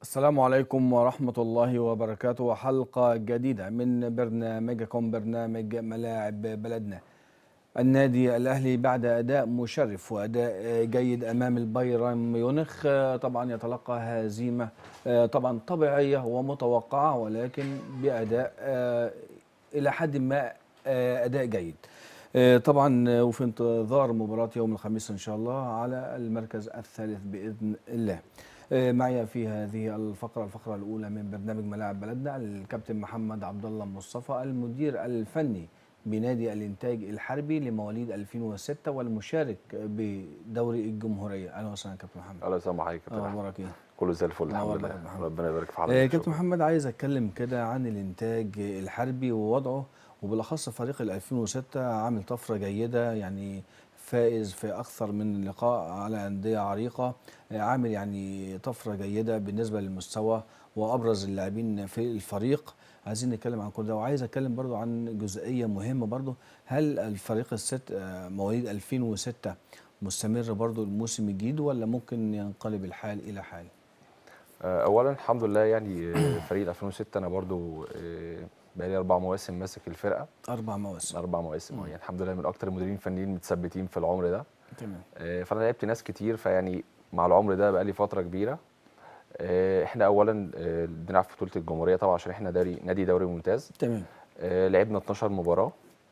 السلام عليكم ورحمة الله وبركاته حلقة جديدة من برنامجكم برنامج ملاعب بلدنا النادي الأهلي بعد أداء مشرف وأداء جيد أمام البايرن ميونخ طبعا يتلقى هزيمة طبعا طبيعية ومتوقعة ولكن بأداء إلى حد ما أداء جيد طبعا وفي انتظار مباراة يوم الخميس إن شاء الله على المركز الثالث بإذن الله معي في هذه الفقرة الفقرة الأولى من برنامج ملاعب بلدنا الكابتن محمد عبد الله مصطفى المدير الفني بنادي الإنتاج الحربي لمواليد 2006 والمشارك بدوري الجمهورية أهلا وسهلا كابتن محمد اهلا وسهلا حضرتك كابتن أه احمد أخبارك إيه؟ كله زي الفل الحمد والله لله يا محمد. ربنا يبارك في آه، حضرتك كابتن محمد عايز أتكلم كده عن الإنتاج الحربي ووضعه وبالأخص فريق ال 2006 عامل طفرة جيدة يعني فائز في أكثر من لقاء على أندية عريقة آه، عامل يعني طفرة جيدة بالنسبة للمستوى وأبرز اللاعبين في الفريق عايزين نتكلم عن كل ده وعايز أتكلم برضو عن جزئية مهمة برضو هل الفريق الست آه، مواليد 2006 مستمر برضو الموسم الجديد ولا ممكن ينقلب الحال إلى حال؟ آه، اولا الحمد لله يعني آه، فريق 2006 انا برضو آه، بقالي اربع مواسم ماسك الفرقه أربع مواسم اربع مواسم مم. يعني الحمد لله من اكتر المديرين الفنيين متثبتين في العمر ده تمام آه، فانا لعبت ناس كتير فيعني مع العمر ده بقالي فتره كبيره آه، احنا اولا آه، بنلعب في بطوله الجمهوريه طبعا عشان احنا دوري نادي دوري ممتاز تمام آه، لعبنا 12 مباراه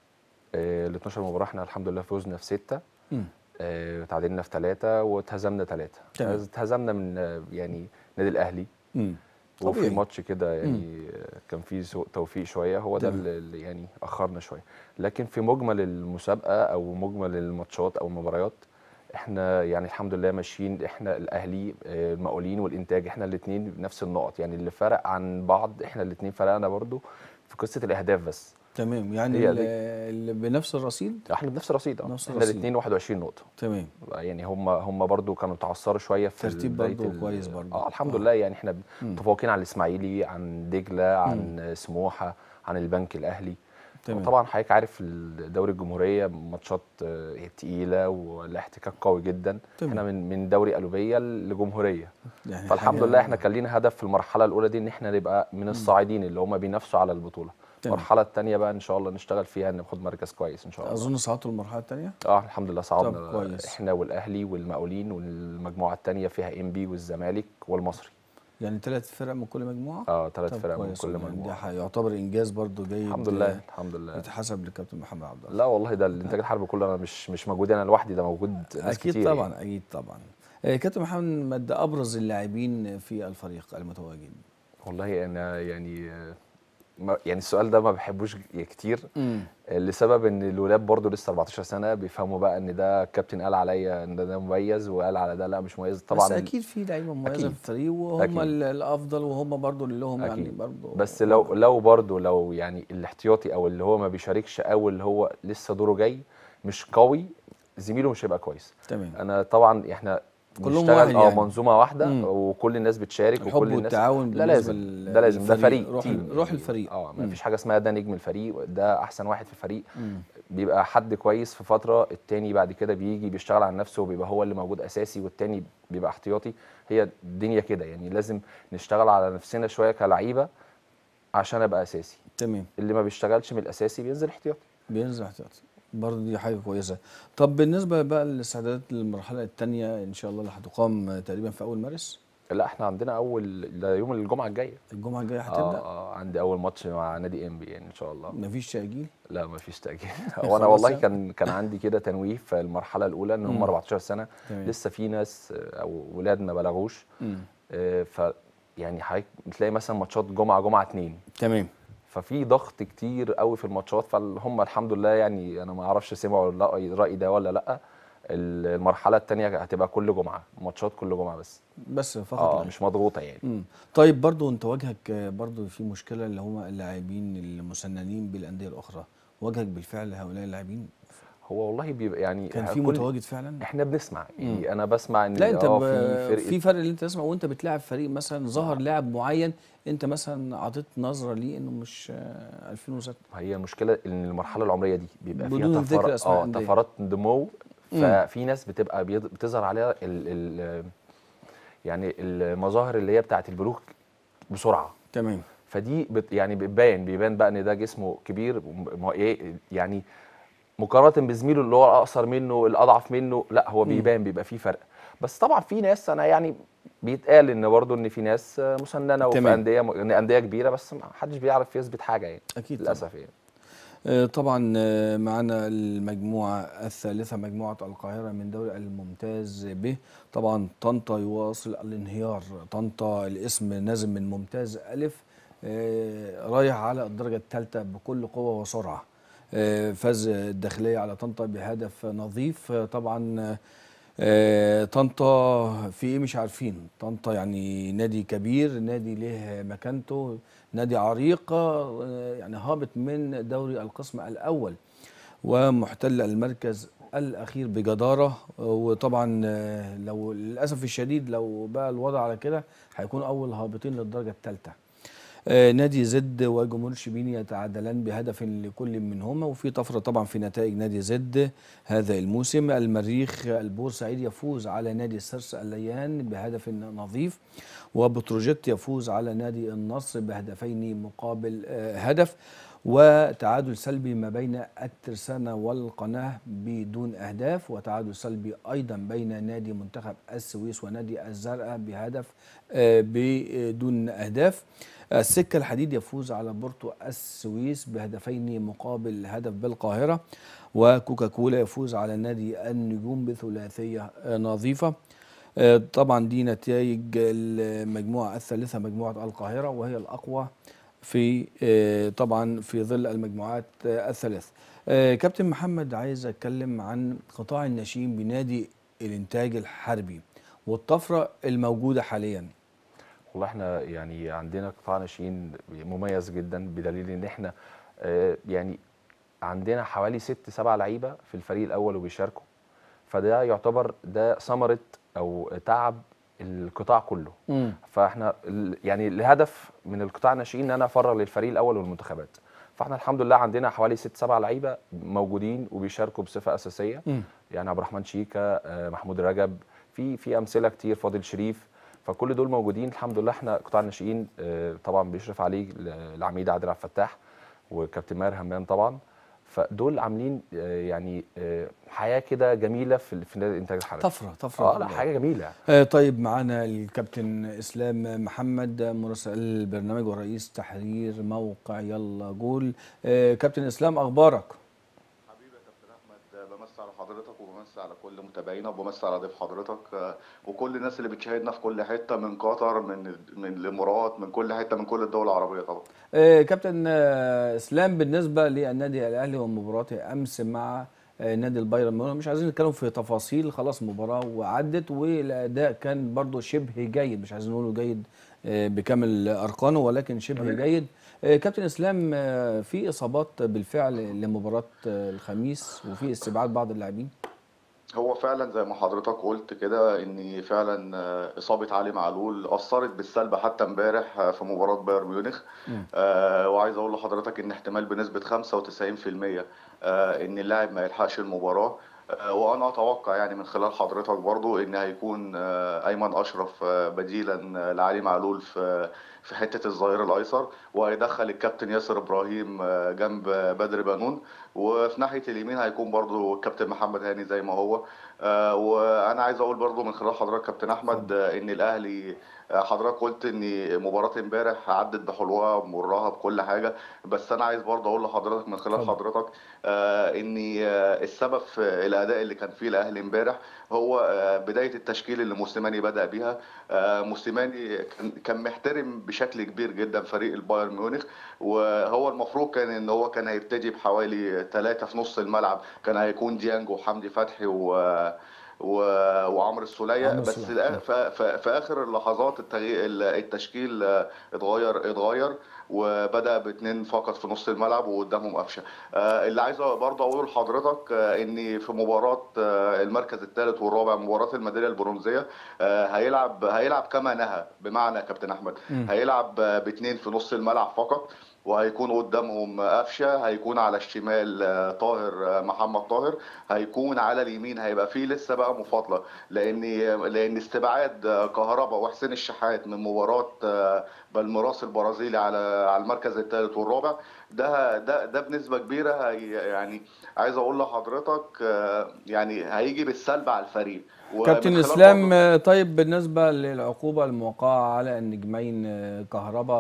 آه، ال 12 مباراه احنا الحمد لله فوزنا في سته مم. آه، تعادلنا في ثلاثة واتهزمنا ثلاثة تمام. اتهزمنا من آه، يعني نادي الأهلي مم. وفي طبيعي. ماتش كده يعني آه، كان فيه سوء توفيق شوية هو ده تمام. اللي اللي يعني أخرنا شوية لكن في مجمل المسابقة أو مجمل الماتشات أو المباريات احنا يعني الحمد لله ماشيين احنا الاهلي آه، المقاولين والانتاج احنا الاثنين بنفس النقط يعني اللي فرق عن بعض احنا الاثنين فرقنا برضو في قصه الاهداف بس تمام يعني هي ال- دي. اللي بنفس الرصيد احنا بنفس الرصيد اه نفس احنا الرصيد. الاثنين 21 نقطه تمام يعني هم هم برضو كانوا تعثروا شويه في ترتيب بداية برضو ال- كويس برضو. اه الحمد آه. لله يعني احنا مم. متفوقين على الاسماعيلي عن دجله عن سموحه عن البنك الاهلي تمام. طبعا حضرتك عارف دوري الجمهوريه ماتشات آه، تقيله والاحتكاك قوي جدا تمام. احنا من من دوري قلوبيه لجمهوريه يعني فالحمد حاجة- لله احنا كان لينا هدف في المرحله الاولى دي ان احنا نبقى من الصاعدين اللي هم بينافسوا على البطوله تمام. المرحله الثانيه بقى ان شاء الله نشتغل فيها ناخد مركز كويس ان شاء الله اظن صعدتوا المرحله الثانيه اه الحمد لله صعدنا طب كويس. احنا والاهلي والمقاولين والمجموعه الثانيه فيها ام بي والزمالك والمصري يعني ثلاث فرق من كل مجموعه اه ثلاث طب فرق من كويس كل والله. ده مجموعه ح- يعتبر انجاز برضو جيد الحمد لله الحمد لله يتحسب للكابتن محمد عبد الله لا والله ده الانتاج الحربي كله انا مش مش موجود انا لوحدي ده موجود ناس اكيد كتير طبعا يعني. اكيد طبعا آه، كابتن محمد ابرز اللاعبين في الفريق المتواجد والله انا يعني آه، ما يعني السؤال ده ما بحبوش كتير امم آه، لسبب ان الولاد برضو لسه 14 سنه بيفهموا بقى ان ده الكابتن قال عليا ان ده مميز وقال على ده لا مش مميز طبعا طبعا بس اكيد في لعيبه مميزه أكيد. في الفريق وهم أكيد. ال- الافضل وهم برضو اللي لهم يعني أكيد. برضو بس لو لو برضه لو يعني الاحتياطي او اللي هو ما بيشاركش او اللي هو لسه دوره جاي مش قوي زميله مش هيبقى كويس تمام انا طبعا احنا كلهم بنشتغل واحد اه يعني. منظومه واحده مم. وكل الناس بتشارك الحب وكل الناس والتعاون ده بالنسبة لازم لل- ده لازم ده للفريق. فريق روح تيم ال- روح يعني. الفريق. اه ما مم. فيش حاجه اسمها ده نجم الفريق ده احسن واحد في الفريق مم. بيبقى حد كويس في فتره التاني بعد كده بيجي بيشتغل على نفسه وبيبقى هو اللي موجود اساسي والتاني بيبقى احتياطي هي الدنيا كده يعني لازم نشتغل على نفسنا شويه كلعيبه عشان ابقى اساسي تمام اللي ما بيشتغلش من الاساسي بينزل احتياطي بينزل احتياطي برضه دي حاجه كويسه طب بالنسبه بقى للاستعدادات للمرحله الثانيه ان شاء الله اللي هتقام تقريبا في اول مارس لا احنا عندنا اول ده يوم الجمعه الجايه الجمعه الجايه آه, هتبدا اه عندي اول ماتش مع نادي ام بي يعني ان شاء الله مفيش تاجيل لا ما فيش تاجيل خلاص وانا والله يعني. كان كان عندي كده تنويه في المرحله الاولى ان هم مم. 14 سنه تمام. لسه في ناس آه، او ولاد ما بلغوش مم. آه، ف يعني حضرتك بتلاقي مثلا ماتشات جمعه جمعه اتنين تمام ففي ضغط كتير قوي في الماتشات فهم الحمد لله يعني انا ما اعرفش سمعوا الرأي الرأي ده ولا لا المرحله الثانيه هتبقى كل جمعه ماتشات كل جمعه بس بس فقط اه لا مش مضغوطه يعني مم. طيب برضو انت واجهك آه، برضو في مشكله اللي هم اللاعبين المسننين بالانديه الاخرى واجهك بالفعل هؤلاء اللاعبين هو والله بيبقى يعني كان في كل- متواجد فعلا احنا بنسمع مم. يعني انا بسمع ان لا انت اه ب- في في, فرقه فرق اللي انت تسمع وانت بتلاعب فريق مثلا ظهر لاعب معين انت مثلا عطيت نظره ليه انه مش آه، 2006 هي المشكله ان المرحله العمريه دي بيبقى فيها بدون ذكر تفر... أسماء اه أندية. طفرات نمو مم. ففي ناس بتبقى بيض- بتظهر عليها ال... ال... يعني المظاهر اللي هي بتاعه البلوغ بسرعه تمام فدي بت يعني بتبان بيبان بقى ان ده جسمه كبير م- ايه يعني مقارنه بزميله اللي هو الاقصر منه الاضعف منه لا هو بيبان بيبقى فيه فرق بس طبعا في ناس انا يعني بيتقال ان برضه ان في ناس آه، مسننه وفي تمام. انديه م- انديه كبيره بس ما حدش بيعرف يثبت حاجه يعني اكيد طبعا. للاسف يعني آه، طبعا آه، معنا المجموعة الثالثة مجموعة القاهرة من دوري الممتاز به طبعا طنطا يواصل الانهيار طنطا الاسم نازل من ممتاز ألف آه، رايح على الدرجة الثالثة بكل قوة وسرعة آه، فاز الداخلية على طنطا بهدف نظيف آه، طبعا آه، آه، طنطا في ايه مش عارفين طنطا يعني نادي كبير نادي له مكانته نادي عريق آه، يعني هابط من دوري القسم الاول ومحتل المركز الاخير بجداره آه، وطبعا آه، لو للاسف الشديد لو بقى الوضع على كده هيكون اول هابطين للدرجه الثالثه آه، نادي زد وجمهور شبين يتعادلان بهدف لكل منهما وفي طفره طبعا في نتائج نادي زد هذا الموسم المريخ البورسعيد يفوز على نادي سرس الليان بهدف نظيف وبتروجيت يفوز على نادي النصر بهدفين مقابل آه، هدف وتعادل سلبي ما بين الترسانة والقناة بدون أهداف وتعادل سلبي أيضا بين نادي منتخب السويس ونادي الزرقاء بهدف آه، بدون أهداف السكة الحديد يفوز على بورتو السويس بهدفين مقابل هدف بالقاهرة وكوكا كولا يفوز على نادي النجوم بثلاثية آه، نظيفة آه، طبعا دي نتائج المجموعة الثالثة مجموعة القاهرة وهي الأقوى في آه، طبعا في ظل المجموعات آه، الثلاث آه، كابتن محمد عايز اتكلم عن قطاع الناشئين بنادي الانتاج الحربي والطفره الموجوده حاليا والله احنا يعني عندنا قطاع ناشئين مميز جدا بدليل ان احنا آه، يعني عندنا حوالي ست سبع لعيبه في الفريق الاول وبيشاركوا فده يعتبر ده ثمره او تعب القطاع كله مم. فاحنا ال- يعني الهدف من القطاع الناشئين ان انا افرغ للفريق الاول والمنتخبات فاحنا الحمد لله عندنا حوالي ست سبع لعيبه موجودين وبيشاركوا بصفه اساسيه مم. يعني عبد الرحمن شيكا آه، محمود رجب في في امثله كتير فاضل شريف فكل دول موجودين الحمد لله احنا قطاع الناشئين آه، طبعا بيشرف عليه ال- العميد عادل عبد الفتاح وكابتن ماهر همام طبعا فدول عاملين آه، يعني آه، حياه كده جميله في في نادي الانتاج الحربي طفره طفره اه لا حاجه جميله آه، طيب معانا الكابتن اسلام محمد مراسل البرنامج ورئيس تحرير موقع يلا جول آه، كابتن اسلام اخبارك حبيبي يا كابتن احمد بمسي على حضرتك وبمسي على كل متابعينا وبمسي على ضيف حضرتك آه، وكل الناس اللي بتشاهدنا في كل حته من قطر من من الامارات من كل حته من كل الدول العربيه طبعا آه، كابتن آه، اسلام بالنسبه للنادي الاهلي ومباراته امس مع آه، نادي البايرن ميونخ مش عايزين نتكلم في تفاصيل خلاص مباراه وعدت والاداء كان برضو شبه جيد مش عايزين نقوله جيد آه، بكامل ارقامه ولكن شبه جيد آه، كابتن اسلام آه، في اصابات بالفعل لمباراه آه، الخميس وفي استبعاد بعض اللاعبين هو فعلا زي ما حضرتك قلت كده ان فعلا آه، اصابه علي معلول اثرت بالسلب حتى امبارح آه، في مباراه بايرن ميونخ آه، وعايز اقول لحضرتك ان احتمال بنسبه 95% آه، ان اللاعب ما يلحقش المباراه آه، وانا اتوقع يعني من خلال حضرتك برضو ان هيكون آه، ايمن اشرف آه، بديلا آه، لعلي معلول في في حته الظهير الايسر وهيدخل الكابتن ياسر ابراهيم آه، جنب بدر بنون وفي ناحيه اليمين هيكون برضو الكابتن محمد هاني زي ما هو آه، وانا عايز اقول برضو من خلال حضرتك كابتن احمد آه، ان الاهلي آه، حضرتك قلت ان مباراه امبارح عدت بحلوها بمرها بكل حاجه بس انا عايز برضو اقول لحضرتك من خلال اتفضل. حضرتك آه، ان آه، السبب في الاداء اللي كان فيه الاهلي امبارح هو آه، بدايه التشكيل اللي موسيماني بدا بيها آه، موسيماني كان- كان محترم بشكل كبير جدا فريق البايرن ميونخ وهو المفروض كان ان هو كان هيبتدي بحوالي ثلاثه في نص الملعب كان هيكون ديانج وحمدي فتحي و و... وعمرو السولية عمرو بس السولية. الآ- ف... ف... في اخر اللحظات التغي... ال- التشكيل آه، اتغير اتغير وبدأ باثنين فقط في نص الملعب وقدامهم قفشه آه، اللي عايز برضه اقول لحضرتك آه، ان في مباراه آه، المركز الثالث والرابع مباراه الميداليه البرونزيه آه، هيلعب هيلعب كما نهى بمعنى يا كابتن احمد مم. هيلعب آه، باثنين في نص الملعب فقط وهيكون قدامهم قفشه هيكون على الشمال آه، طاهر آه، محمد طاهر هيكون على اليمين هيبقى فيه لسه بقى مفاضله لان لان استبعاد آه، كهربا وحسين الشحات من مباراه آه، بالميراس البرازيلي على على المركز الثالث والرابع ده ده ده بنسبه كبيره هي يعني عايز اقول لحضرتك آه، يعني هيجي بالسلب على الفريق ومن كابتن خلال اسلام برضه- آه، طيب بالنسبه للعقوبه الموقعه على النجمين آه، كهربا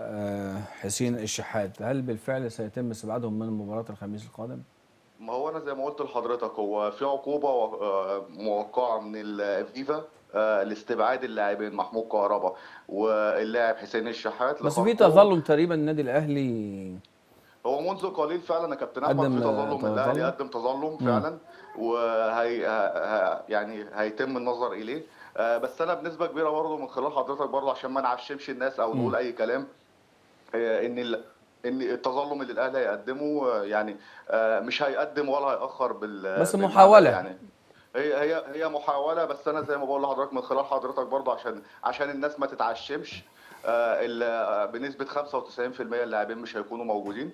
وحسين الشحات هل بالفعل سيتم استبعادهم من مباراه الخميس القادم؟ ما هو انا زي ما قلت لحضرتك هو في عقوبه آه، موقعه من الفيفا آه، لاستبعاد اللاعبين محمود كهربا واللاعب حسين الشحات بس في لخروج- تظلم تقريبا النادي الاهلي هو منذ قليل فعلا يا كابتن احمد قدم في تظلم تظلم. الاهلي قدم تظلم فعلا وهي ه- ه- يعني هيتم النظر اليه آه، بس انا بنسبه كبيره برضه من خلال حضرتك برضه عشان ما نعشمش الناس او نقول اي كلام آه، ان ال... ان التظلم اللي الاهلي هيقدمه آه، يعني آه، مش هيقدم ولا هيأخر بال بس بالمعنى محاولة. يعني هي هي هي محاوله بس انا زي ما بقول لحضرتك من خلال حضرتك برضه عشان عشان الناس ما تتعشمش آه، ال- آه، بنسبه 95% اللاعبين مش هيكونوا موجودين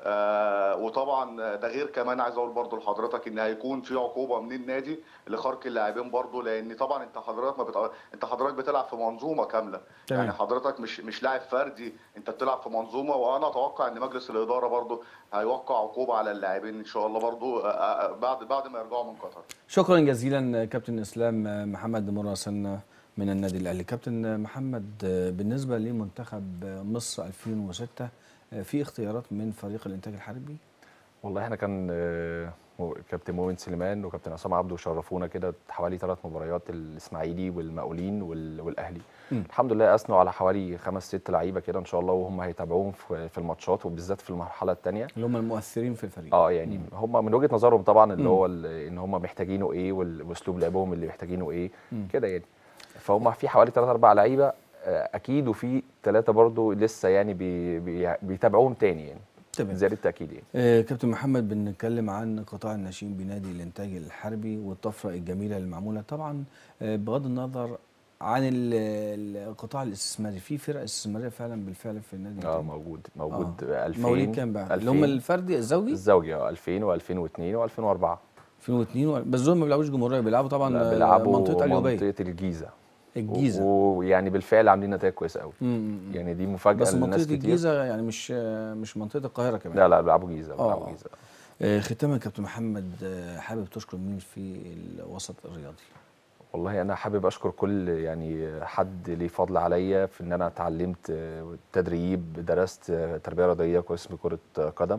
آه، وطبعا ده غير كمان عايز اقول برضه لحضرتك ان هيكون في عقوبه من النادي لخرق اللاعبين برضه لان طبعا انت حضرتك ما بت... انت حضرتك بتلعب في منظومه كامله تمام. يعني حضرتك مش مش لاعب فردي انت بتلعب في منظومه وانا اتوقع ان مجلس الاداره برضه هيوقع عقوبه على اللاعبين ان شاء الله برضه آه، آه، بعد بعد ما يرجعوا من قطر شكرا جزيلا كابتن اسلام محمد مراسل من النادي الاهلي كابتن محمد بالنسبه لمنتخب مصر 2006 في اختيارات من فريق الانتاج الحربي والله احنا كان آه، مو- كابتن مؤمن سليمان وكابتن عصام عبده شرفونا كده حوالي ثلاث مباريات الاسماعيلي والمقاولين وال- والاهلي مم. الحمد لله اثنوا على حوالي خمس ست لعيبه كده ان شاء الله وهم هيتابعوهم في في الماتشات وبالذات في المرحله الثانيه اللي هم المؤثرين في الفريق اه يعني هم من وجهه نظرهم طبعا اللي مم. هو ال- ان هم محتاجينه ايه وال- واسلوب لعبهم اللي محتاجينه ايه مم. كده يعني فهم في حوالي ثلاث اربع لعيبه آه، اكيد وفي ثلاثه برضو لسه يعني بي بي بيتابعوهم تاني يعني تمام زياده التاكيد يعني آه، كابتن محمد بنتكلم عن قطاع الناشئين بنادي الانتاج الحربي والطفره الجميله اللي معموله طبعا آه، بغض النظر عن ال- القطاع الاستثماري في فرق استثماريه فعلا بالفعل في النادي اه الإنتاج؟ موجود موجود آه. 2000 مواليد كام بقى؟ اللي هم 2000 الفردي الزوجي الزوجي اه 2000 و2002 و2004 2002 و- بس دول ما بيلعبوش جمهوريه بيلعبوا طبعا لا آه، بيلعبوا منطقه اليوبيه منطقه الجيزه الجيزه و- ويعني بالفعل عاملين نتائج كويسه قوي مم، مم. يعني دي مفاجاه بس لناس منطقه كتير الجيزه يعني مش آه، مش منطقه القاهره كمان لا لا بيلعبوا جيزه آه. بيلعبوا جيزه آه، ختاما كابتن محمد آه، حابب تشكر مين في الوسط الرياضي والله انا حابب اشكر كل يعني حد ليه فضل عليا في ان انا اتعلمت آه، تدريب درست آه، تربيه رياضيه قسم كره آه، قدم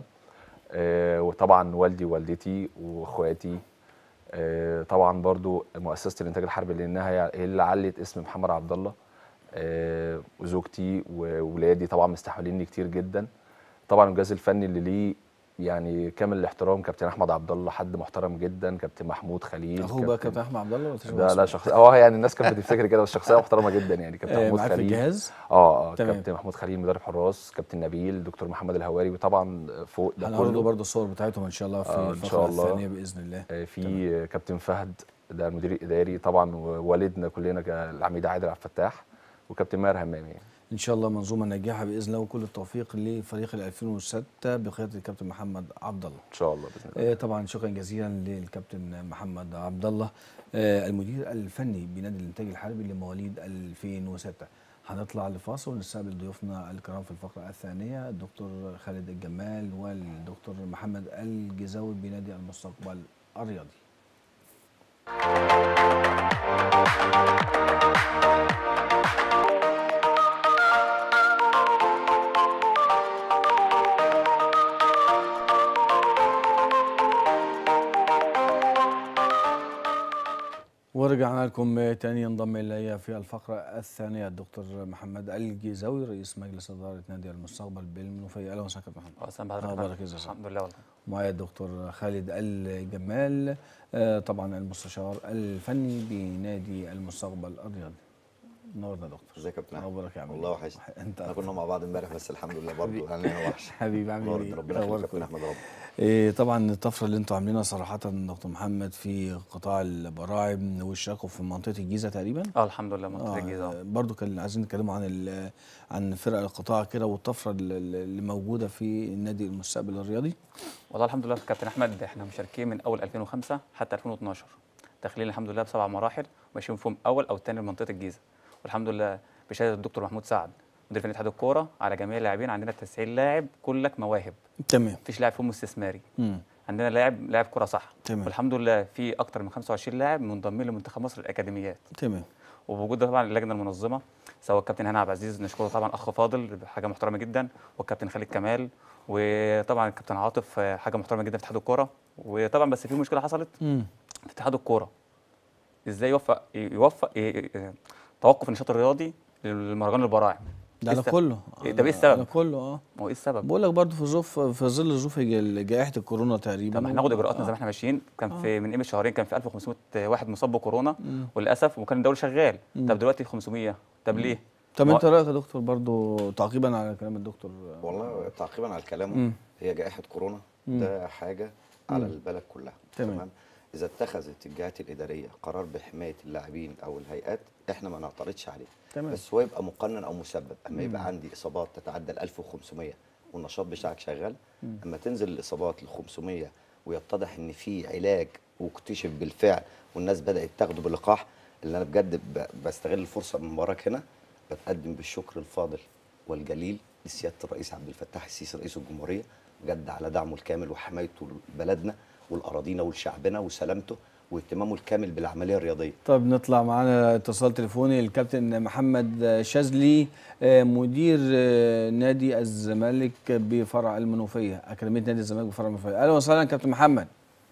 آه، وطبعا والدي ووالدتي واخواتي آه، طبعا برضو مؤسسه الانتاج الحربي لانها هي هي اللي علت اسم محمد عبد الله آه، وزوجتي وولادي طبعا مستحمليني كتير جدا طبعا الجهاز الفني اللي ليه يعني كامل الاحترام كابتن احمد عبد الله حد محترم جدا كابتن محمود خليل اخوه بقى كابتن احمد عبد الله ولا تشوف لا لا اسمه؟ شخص اه يعني الناس كانت بتفتكر كده بس شخصيه محترمه جدا يعني كابتن آه، محمود معاك في خليل الجهاز اه اه تمام. كابتن محمود خليل مدرب حراس كابتن نبيل دكتور محمد الهواري وطبعا فوق ده هنعرض كله برضه الصور بتاعتهم ان شاء الله في آه، إن الفقره شاء الله. الثانيه باذن الله آه، في كابتن فهد ده المدير الاداري طبعا ووالدنا كلنا ك- العميد عادل عبد الفتاح وكابتن ماهر همامي يعني. ان شاء الله منظومه ناجحه باذن الله وكل التوفيق لفريق ال 2006 بقياده الكابتن محمد عبد الله ان شاء الله باذن الله آه، طبعا شكرا جزيلا للكابتن محمد عبد الله آه، المدير الفني بنادي الانتاج الحربي لمواليد 2006 هنطلع لفاصل ونستقبل ضيوفنا الكرام في الفقره الثانيه الدكتور خالد الجمال والدكتور محمد الجزاوي بنادي المستقبل الرياضي ورجعنا لكم تاني ينضم الي في الفقره الثانيه الدكتور محمد الجزاوي رئيس مجلس اداره نادي المستقبل بالمنوفيه اهلا وسهلا كابتن محمد اهلا بحضرتك أخبارك إيه يا زلمة؟ الحمد لله والله معايا الدكتور خالد الجمال آه، طبعا المستشار الفني بنادي المستقبل الرياضي نورنا يا دكتور ازيك يا كابتن احمد اخبارك يا عم والله وحشني انت احنا كنا مع بعض امبارح بس الحمد لله برضه يعني انا وحش حبيبي عامل برضه ايه ربنا يخليك يا أخبارك كابتن احمد رب إيه طبعا الطفره اللي انتوا عاملينها صراحه دكتور محمد في قطاع البراعم والشاكو في منطقه الجيزه تقريبا اه الحمد لله منطقه الجيزه آه برضو كان عايزين نتكلموا عن ال- عن فرق القطاع كده والطفره اللي اللي موجوده في النادي المستقبل الرياضي والله الحمد لله كابتن احمد احنا مشاركين من اول 2005 حتى 2012 داخلين الحمد لله بسبع مراحل ماشيين فيهم اول او ثاني لمنطقه الجيزه والحمد لله بشهاده الدكتور محمود سعد مدير فني اتحاد الكوره على جميع اللاعبين عندنا 90 لاعب كلك مواهب تمام مفيش لاعب فيهم استثماري مم. عندنا لاعب لاعب كوره صح تمام. والحمد لله في اكتر من 25 لاعب منضمين لمنتخب مصر الاكاديميات تمام وبوجود طبعا اللجنه المنظمه سواء الكابتن هاني عبد العزيز نشكره طبعا اخ فاضل حاجه محترمه جدا والكابتن خالد كمال وطبعا الكابتن عاطف آه، حاجه محترمه جدا في اتحاد الكوره وطبعا بس في مشكله حصلت مم. في اتحاد الكوره ازاي يوفق يوفق ي- ي- توقف النشاط الرياضي للمهرجان البراعم ده إيه على السبب؟ كله إيه ده إيه على- السبب؟ على كله اه ما هو ايه السبب؟ بقول لك برضه في ظروف في ظل ظروف ج- جائحه الكورونا تقريبا طب ما احنا ناخد اجراءاتنا زي ما آه. احنا ماشيين كان في من قيمه شهرين كان في 1500 واحد مصاب بكورونا وللاسف وكان الدوري شغال طب دلوقتي 500 طب ليه؟ طب ما- انت رايك يا دكتور برضه تعقيبا على كلام الدكتور والله تعقيبا على مم. كلامه هي جائحه كورونا ده حاجه على البلد كلها تمام. اذا اتخذت الجهات الاداريه قرار بحمايه اللاعبين او الهيئات احنا ما نعترضش عليه تمام. بس هو يبقى مقنن او مسبب اما يبقى عندي اصابات تتعدى ال 1500 والنشاط بتاعك شغال اما تنزل الاصابات ل 500 ويتضح ان في علاج واكتشف بالفعل والناس بدات تاخده بلقاح اللي انا بجد ب- بستغل الفرصه من وراك هنا بتقدم بالشكر الفاضل والجليل لسياده الرئيس عبد الفتاح السيسي رئيس الجمهوريه بجد على دعمه الكامل وحمايته لبلدنا والاراضينا ولشعبنا وسلامته واهتمامه الكامل بالعمليه الرياضيه طب نطلع معانا اتصال تليفوني الكابتن محمد شاذلي آه، مدير آه، نادي الزمالك بفرع المنوفيه اكاديميه نادي الزمالك بفرع المنوفيه اهلا وسهلا كابتن محمد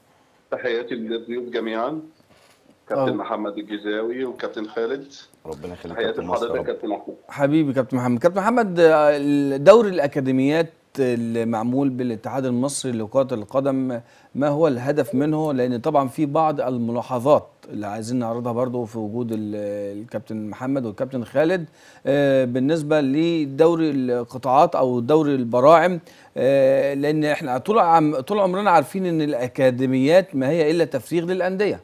تحياتي للضيوف جميعا أه. كابتن محمد الجزاوي وكابتن خالد ربنا يخليك تحياتي كابتن مصر يا لحضرتك رب كابتن محمود حبيبي كابتن محمد كابتن محمد آه، دوري الاكاديميات المعمول بالاتحاد المصري لكرة القدم ما هو الهدف منه لان طبعا في بعض الملاحظات اللي عايزين نعرضها برضو في وجود ال- الكابتن محمد والكابتن خالد آه، بالنسبة لدوري القطاعات او دوري البراعم آه، لان احنا طول عم طول عمرنا عارفين ان الاكاديميات ما هي الا تفريغ للاندية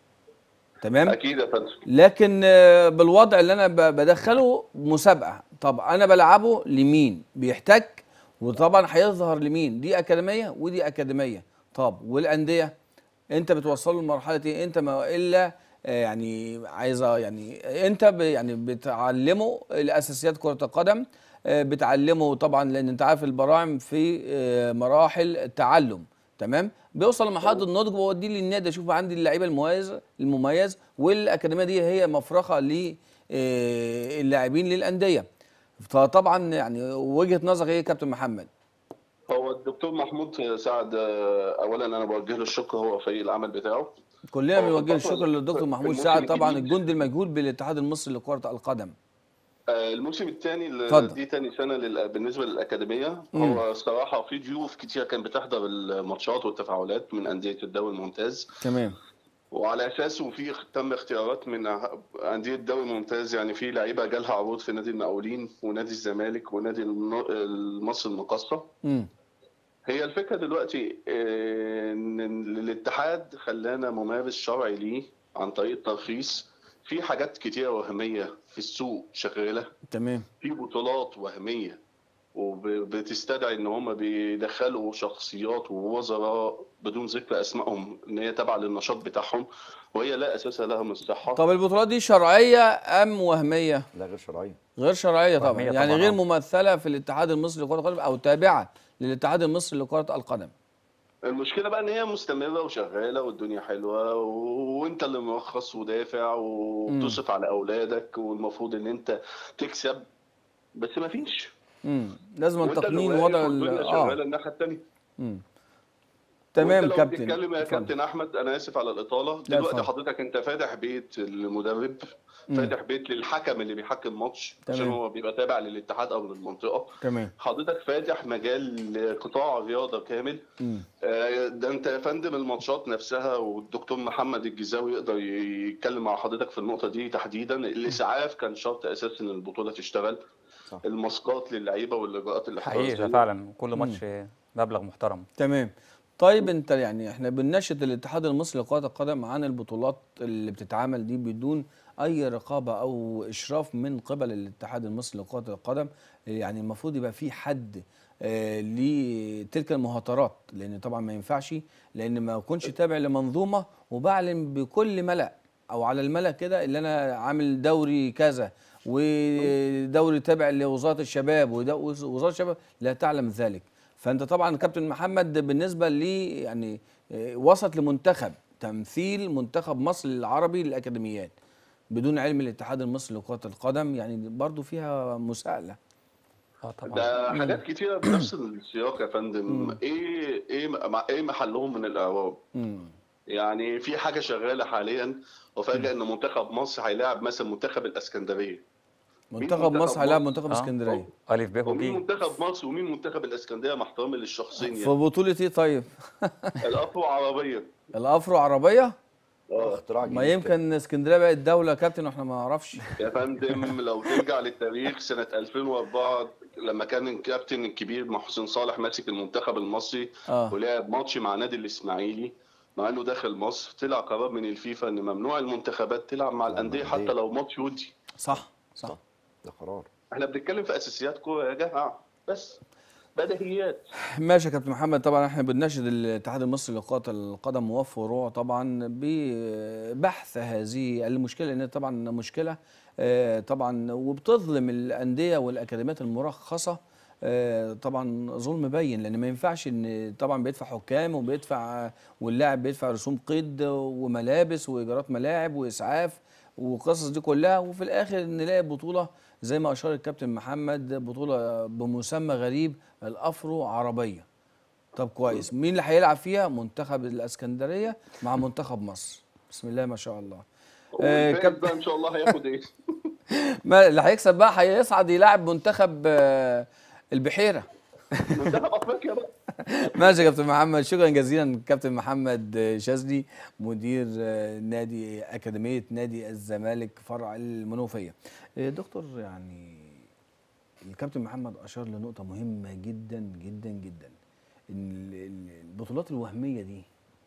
تمام اكيد يا فندم لكن آه، بالوضع اللي انا ب- بدخله مسابقه طب انا بلعبه لمين بيحتك وطبعا هيظهر لمين دي اكاديميه ودي اكاديميه طب والانديه انت بتوصله لمرحله ايه انت ما الا آه، يعني عايزه يعني انت ب- يعني بتعلمه الاساسيات كره القدم آه، بتعلمه طبعا لان انت عارف البراعم في آه، مراحل تعلم تمام بيوصل لمرحله النضج بوديه للنادي اشوف عندي اللعيبه المميز المميز والاكاديميه دي هي مفرخه للاعبين للانديه فطبعا يعني وجهه نظرك ايه يا كابتن محمد هو الدكتور محمود سعد آه، اولا انا بوجه له الشكر هو فريق العمل بتاعه كلنا هو بنوجه الفترة الشكر اللي- للدكتور في محمود الموسم سعد طبعا الجديد. الجندي المجهول بالاتحاد المصري لكره القدم آه، الموسم الثاني اتفضل. دي تاني سنه لل- بالنسبه للاكاديميه مم. هو الصراحه في ضيوف كتير كانت بتحضر الماتشات والتفاعلات من انديه الدوري الممتاز تمام وعلى اساسه في تم اختيارات من انديه الدوري الممتاز يعني في لعيبه جالها عروض في نادي المقاولين ونادي الزمالك ونادي الن- المصري المقاصه امم هي الفكره دلوقتي آه، ان الاتحاد خلانا ممارس شرعي ليه عن طريق الترخيص في حاجات كتيره وهميه في السوق شغاله تمام في بطولات وهميه وبتستدعي ان هم بيدخلوا شخصيات ووزراء بدون ذكر اسمائهم ان هي تابعه للنشاط بتاعهم وهي لا اساس لها من الصحه طب البطولات دي شرعيه ام وهميه لا غير شرعيه غير شرعيه طبعا وهمية يعني طبعاً، غير آه. ممثله في الاتحاد المصري لكره القدم او تابعه للاتحاد المصري لكره القدم المشكله بقى ان هي مستمره وشغاله والدنيا حلوه و- وانت اللي مرخص ودافع وبتصرف على اولادك والمفروض ان انت تكسب بس ما فيش امم لازم وانت اللي تقنين واقف وضع ال- والدنيا اه شغاله الناحيه الثانيه مم. تمام وأنت لو كابتن بتتكلم يا اتفضل. كابتن احمد انا اسف على الاطاله لا، دلوقتي اتفضل. حضرتك انت فاتح بيت المدرب فاتح بيت للحكم اللي بيحكم ماتش عشان تمام. هو بيبقى تابع للاتحاد او للمنطقه تمام حضرتك فاتح مجال لقطاع الرياضه كامل مم. آه، ده انت يا فندم الماتشات نفسها والدكتور محمد الجزاوي يقدر يتكلم مع حضرتك في النقطه دي تحديدا الاسعاف كان شرط اساسي ان البطوله تشتغل صح. الماسكات للعيبه والاجراءات حقيقي الاحترازيه فعلا كل ماتش مبلغ محترم تمام طيب انت يعني احنا بنناشد الاتحاد المصري لكرة القدم عن البطولات اللي بتتعمل دي بدون اي رقابة او اشراف من قبل الاتحاد المصري لكرة القدم يعني المفروض يبقى في حد آه لتلك المهاترات لان طبعا ما ينفعش لان ما اكونش تابع لمنظومة وبعلن بكل ملأ او على الملأ كده اللي انا عامل دوري كذا ودوري تابع لوزارة الشباب ووزارة الشباب لا تعلم ذلك فانت طبعا كابتن محمد بالنسبه لي يعني آه، وصلت لمنتخب تمثيل منتخب مصر العربي للاكاديميات بدون علم الاتحاد المصري لكره القدم يعني برضو فيها مساءله اه طبعا ده حاجات كتيره بنفس السياق يا فندم ايه ايه مع- ايه محلهم من الاعراب مم. يعني في حاجه شغاله حاليا وفجاه ان منتخب مصر هيلاعب مثلا منتخب الاسكندريه منتخب منتخب مصر هيلاعب مصر؟ منتخب آه. اسكندريه الف ب ومين وجي منتخب مصر ومين منتخب الاسكندريه مع احترامي للشخصين في يعني بطوله ايه طيب الافرو عربيه الافرو عربيه اه اختراع ما جديد يمكن اسكندريه بقت دوله يا كابتن واحنا ما نعرفش يا فندم لو ترجع للتاريخ سنه 2004 لما كان الكابتن الكبير محسن صالح ماسك المنتخب المصري اه ولعب ماتش مع نادي الاسماعيلي مع انه داخل مصر طلع قرار من الفيفا ان ممنوع المنتخبات تلعب مع الانديه حتى الأندية. لو ماتش ودي صح صح صح ده قرار احنا بنتكلم في اساسيات كوره يا جماعه بس بديهيات ماشي يا كابتن محمد طبعا احنا بنناشد الاتحاد المصري لكرة القدم وفروع طبعا ببحث هذه المشكلة لان طبعا مشكلة آه، طبعا وبتظلم الأندية والأكاديميات المرخصة آه، طبعا ظلم بين لان ما ينفعش ان طبعا بيدفع حكام وبيدفع واللاعب بيدفع رسوم قيد وملابس وايجارات ملاعب واسعاف والقصص دي كلها وفي الاخر نلاقي بطوله زي ما اشار الكابتن محمد بطوله بمسمى غريب الافرو عربيه طب كويس مين اللي هيلعب فيها منتخب الاسكندريه مع منتخب مصر بسم الله ما شاء الله آه، والفائز كابتن بقى ان شاء الله هياخد ايه ما اللي هيكسب بقى هيصعد يلاعب منتخب آه، البحيره منتخب افريقيا بقى ماشي يا كابتن محمد شكرا جزيلا كابتن محمد شاذلي مدير آه، نادي اكاديميه نادي الزمالك فرع المنوفيه آه، دكتور يعني الكابتن محمد اشار لنقطه مهمه جدا جدا جدا ان ال- ال- البطولات الوهميه دي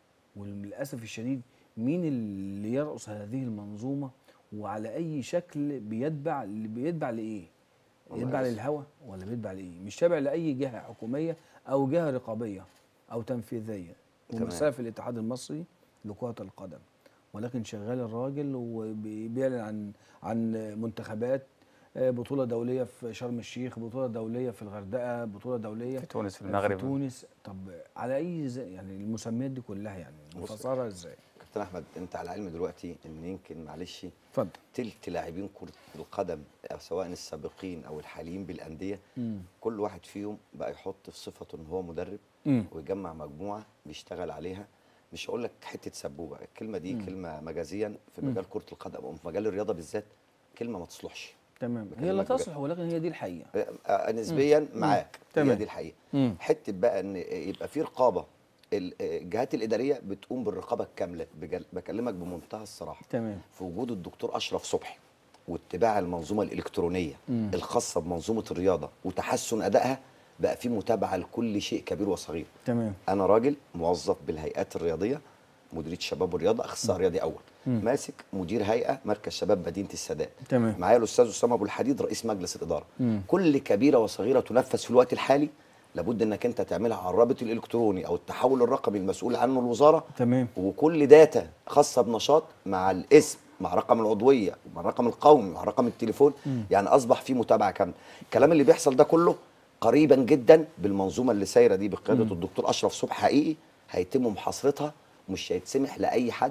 وللاسف الشديد مين اللي يرأس هذه المنظومه وعلى اي شكل بيتبع بيتبع لايه يتبع للهوى ولا بيتبع لايه مش تابع لاي جهه حكوميه او جهه رقابيه او تنفيذيه تمام. ومثال في الاتحاد المصري لكره القدم ولكن شغال الراجل وبيعلن عن عن منتخبات آه، بطوله دوليه في شرم الشيخ بطوله دوليه في الغردقه بطوله دوليه في تونس في في المغرب تونس طب على اي ز- يعني المسميات دي كلها يعني بص. مفسرها ازاي كابتن احمد انت على علم دلوقتي ان يمكن معلش اتفضل تلت لاعبين كرة القدم سواء السابقين او الحاليين بالانديه مم. كل واحد فيهم بقى يحط في صفته ان هو مدرب مم. ويجمع مجموعه بيشتغل عليها مش هقول لك حته سبوبه الكلمه دي مم. كلمه مجازيا في مم. مجال كره القدم او في مجال الرياضه بالذات كلمه ما تصلحش تمام هي بكلمك لا بجد. تصلح ولكن هي دي الحقيقه آه، آه، نسبيا معاك تمام. هي دي الحقيقه مم. حته بقى ان يبقى في رقابه ال- الجهات الاداريه بتقوم بالرقابه الكامله بجل- بكلمك بمنتهى الصراحه تمام في وجود الدكتور اشرف صبحي واتباع المنظومه الالكترونيه مم. الخاصه بمنظومه الرياضه وتحسن ادائها بقى في متابعه لكل شيء كبير وصغير تمام انا راجل موظف بالهيئات الرياضيه مديريه شباب والرياضه اخصائي رياضي اول مم. ماسك مدير هيئه مركز شباب مدينه السادات تمام معايا الاستاذ اسامه ابو الحديد رئيس مجلس الاداره مم. كل كبيره وصغيره تنفذ في الوقت الحالي لابد انك انت تعملها على الرابط الالكتروني او التحول الرقمي المسؤول عنه الوزاره تمام وكل داتا خاصه بنشاط مع الاسم مع رقم العضويه مع الرقم القومي مع رقم التليفون يعني اصبح في متابعه كامله الكلام اللي بيحصل ده كله قريبا جدا بالمنظومه اللي سايره دي بقياده الدكتور اشرف صبحي حقيقي هيتم محاصرتها مش هيتسمح لاي حد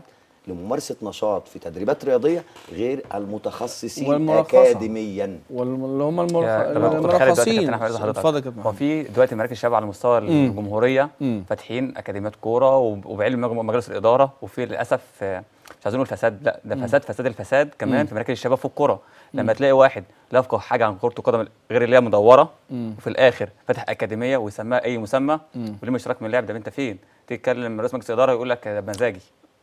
لممارسه نشاط في تدريبات رياضيه غير المتخصصين والمرخصة. اكاديميا واللي هم المرخ... يا دكتور خالد دلوقتي المرخصين كابتن أحمد حضرتك. اتفضل يا كابتن هو محمد. في دلوقتي مراكز شباب على مستوى الجمهوريه مم. فاتحين اكاديميات كوره وب- وبعلم مج- مجالس الاداره وفي للاسف آه، مش عايزين نقول فساد لا ده فساد فساد الفساد كمان في مراكز الشباب في الكوره لما تلاقي واحد لا يفقه حاجه عن كره القدم غير اللي هي مدوره وفي الاخر فاتح اكاديميه ويسميها اي مسمى وليه اشتراك من اللاعب ده انت فين تيجي تتكلم رئيس مجلس الاداره يقول لك ده بمزاجي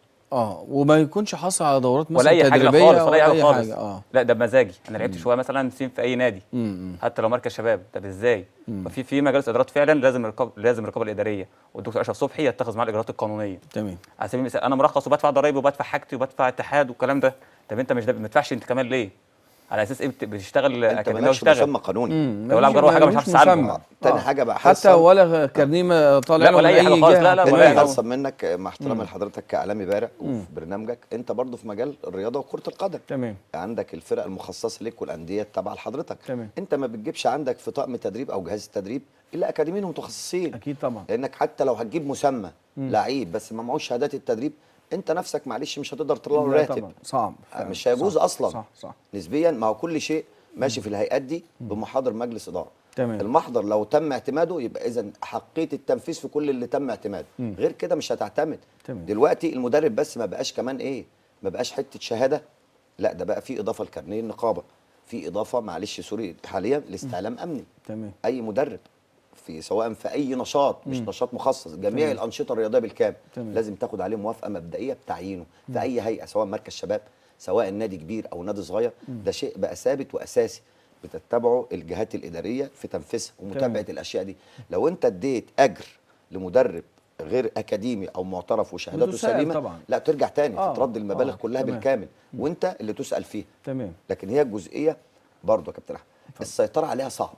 اه وما يكونش حاصل على دورات مثلا ولا اي حاجه لا تدريبيه خالص ولا اي حاجه خالص اه لا ده بمزاجي انا لعبت شويه مثلا سين في اي نادي مم. حتى لو مركز شباب طب ازاي؟ ففي في مجالس ادارات فعلا لازم الرقابه لازم الرقابه الاداريه والدكتور اشرف صبحي يتخذ معاه الاجراءات القانونيه تمام على سبيل المثال انا مرخص وبدفع ضرايب وبدفع حاجتي وبدفع اتحاد والكلام ده طب انت مش ده ما تدفعش انت كمان ليه؟ على اساس ايه بت- بتشتغل انت اكاديميه مالكش واشتغل مسمى قانوني مم. لو لعب جرى حاجه مش عارف ملوش تساعده مسمى. تاني آه. حاجه بقى حتى حرصاً- ولا كرنيمه طالع لا، له ولا من أي حاجة خالص. جهة. لا، لا، ولا تمام. أي تاني حاجة. حرصا منك مع احترامي لحضرتك كاعلامي بارع وفي برنامجك انت برضو في مجال الرياضه وكره القدم تمام عندك الفرق المخصصه ليك والانديه التابعه لحضرتك تمام. انت ما بتجيبش عندك في طقم التدريب او جهاز التدريب الا اكاديميين ومتخصصين اكيد طبعا لانك حتى لو هتجيب مسمى لعيب بس ما معهوش شهادات التدريب انت نفسك معلش مش هتقدر تطلع له لا راتب طبعا صعب فعلا. مش هيجوز صح. اصلا صح صح نسبيا ما هو كل شيء ماشي في الهيئات دي بمحاضر مجلس اداره تمام. المحضر لو تم اعتماده يبقى اذا حقيه التنفيذ في كل اللي تم اعتماده غير كده مش هتعتمد تمام. دلوقتي المدرب بس ما بقاش كمان ايه ما بقاش حته شهاده لا ده بقى في اضافه لكارنيه النقابه في اضافه معلش سوري حاليا لاستعلام امني تمام اي مدرب في سواء في اي نشاط مش نشاط مخصص جميع الانشطه الرياضيه بالكامل تمام. لازم تاخد عليه موافقه مبدئيه بتعيينه في اي هيئه سواء مركز شباب سواء نادي كبير او نادي صغير ده شيء بقى ثابت واساسي بتتبعه الجهات الاداريه في تنفيذها ومتابعه الاشياء دي لو انت اديت اجر لمدرب غير اكاديمي او معترف وشهاداته بتسأل سليمه طبعا. لا ترجع تاني آه، تترد المبالغ آه، كلها تمام. بالكامل وانت اللي تسال فيها تمام لكن هي الجزئيه برضه يا كابتن احمد السيطره عليها صعب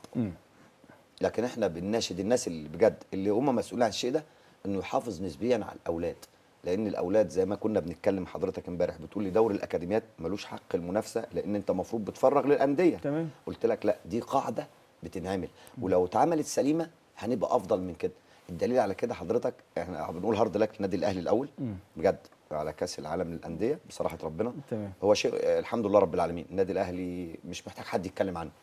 لكن احنا بنناشد الناس اللي بجد اللي هم مسؤولين عن الشيء ده انه يحافظ نسبيا على الاولاد لان الاولاد زي ما كنا بنتكلم حضرتك امبارح بتقول لي دوري الاكاديميات ملوش حق المنافسه لان انت المفروض بتفرغ للانديه تمام. قلت لك لا دي قاعده بتنعمل ولو اتعملت سليمه هنبقى افضل من كده الدليل على كده حضرتك احنا بنقول هارد لك للنادي الاهلي الاول بجد على كاس العالم للانديه بصراحه ربنا تمام. هو شيء آه، الحمد لله رب العالمين النادي الاهلي مش محتاج حد يتكلم عنه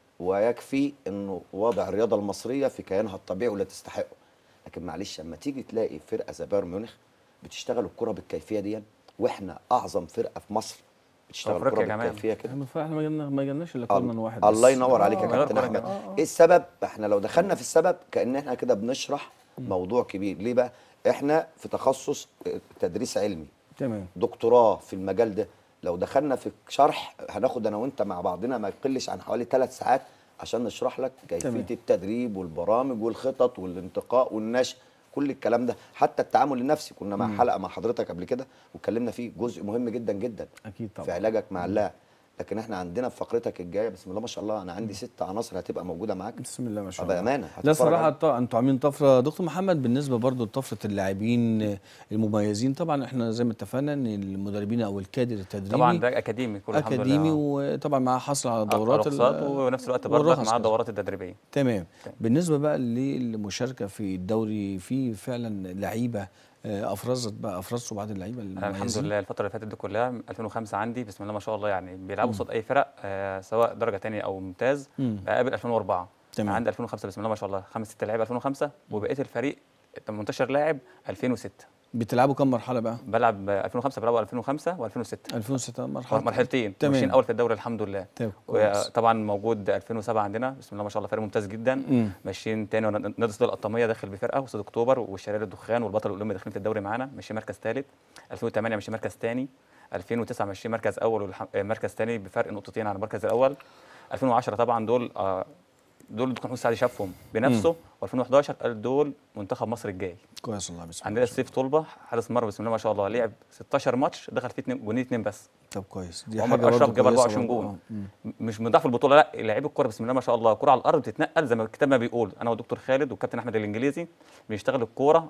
ويكفي انه وضع الرياضه المصريه في كيانها الطبيعي واللي تستحقه لكن معلش لما تيجي تلاقي فرقه زي بايرن ميونخ بتشتغل الكره بالكيفيه دي واحنا اعظم فرقه في مصر بتشتغل أفريقيا الكره كمان. بالكيفيه كده احنا احنا ما جالنا ما جالناش الا كورنر واحد بس. الله ينور عليك يا آه. كابتن غير احمد كورة ايه السبب احنا لو دخلنا في السبب كان احنا كده بنشرح موضوع كبير ليه بقى احنا في تخصص تدريس علمي تمام دكتوراه في المجال ده لو دخلنا في شرح هناخد انا وانت مع بعضنا ما يقلش عن حوالي ثلاث ساعات عشان نشرح لك كيفيه تمام. التدريب والبرامج والخطط والانتقاء والنشر كل الكلام ده حتى التعامل النفسي كنا مع حلقه مع حضرتك قبل كده واتكلمنا فيه جزء مهم جدا جدا اكيد في طبعا علاجك مع اللاعب لكن احنا عندنا في فقرتك الجايه بسم الله ما شاء الله انا عندي ست عناصر هتبقى موجوده معاك بسم الله ما شاء الله بامانه لا هتتفرج صراحة عليها. ط- انتوا عاملين طفرة دكتور محمد بالنسبة برضو لطفرة اللاعبين المميزين طبعا احنا زي ما اتفقنا ان المدربين او الكادر التدريبي طبعا ده اكاديمي كله الحمد لله اكاديمي آه. وطبعا معاه حصل على دورات ال- رخصات ونفس الوقت برضه والرخص مع كمان. الدورات التدريبيه تمام بالنسبة بقى للمشاركة في الدوري في فعلا لعيبة آه، افرزت بقى افرزتوا بعض اللعيبة أنا الحمد المميزين لله الفتره اللي فاتت دي كلها 2005 عندي بسم الله ما شاء الله يعني بيلعبوا قصاد اي فرق آه سواء درجه ثانيه او ممتاز مم. بقابل 2004 تمام. عندي 2005 بسم الله ما شاء الله خمس ست لعيبه 2005 وبقيه الفريق 18 لاعب 2006 بتلعبوا كم مرحلة بقى؟ بلعب 2005 بلعبوا 2005 و2006 2006 مرحلة مرحلتين تمام. ماشيين اول في الدوري الحمد لله طيب كويس وطبعا موجود 2007 عندنا بسم الله ما شاء الله فريق ممتاز جدا مم. ماشيين تاني ون- نادي صيد القطاميه داخل بفرقه وصيد اكتوبر والشرير الدخان والبطل الاولمبي داخلين في الدوري معانا ماشي مركز ثالث 2008 ماشي مركز ثاني 2009 ماشي مركز اول ومركز ثاني بفرق نقطتين عن المركز الاول 2010 طبعا دول آه، دول دكتور محمود سعد شافهم بنفسه و2011 قال دول منتخب مصر الجاي كويس والله بسم عندنا الله السيف طلبه حارس مرمى بسم الله ما شاء الله لعب 16 ماتش دخل فيه اتنين- جونين اثنين بس طب كويس دي عمر حاجة اشرف برضو جاب كويسة 24 برضو. جون آه. مم. م- مش من ضعف البطوله لا لعيب الكوره بسم الله ما شاء الله الكوره على الارض بتتنقل زي ما الكتاب ما بيقول انا والدكتور خالد والكابتن احمد الانجليزي بنشتغل الكوره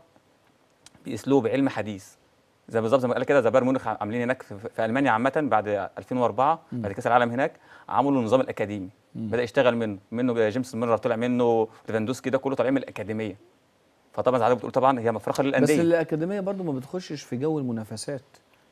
باسلوب علم حديث زي بالظبط زي ما قال كده زي بايرن ميونخ عاملين هناك في, في المانيا عامه بعد 2004 بعد كاس العالم هناك عملوا النظام الاكاديمي بدا يشتغل منه منه جيمس ميلر طلع منه ليفاندوسكي ده كله طالعين من الاكاديميه فطبعا زي ما حضرتك بتقول طبعا هي مفرخه بس للانديه الأكاديمية برضو ما بتخشش في جو المنافسات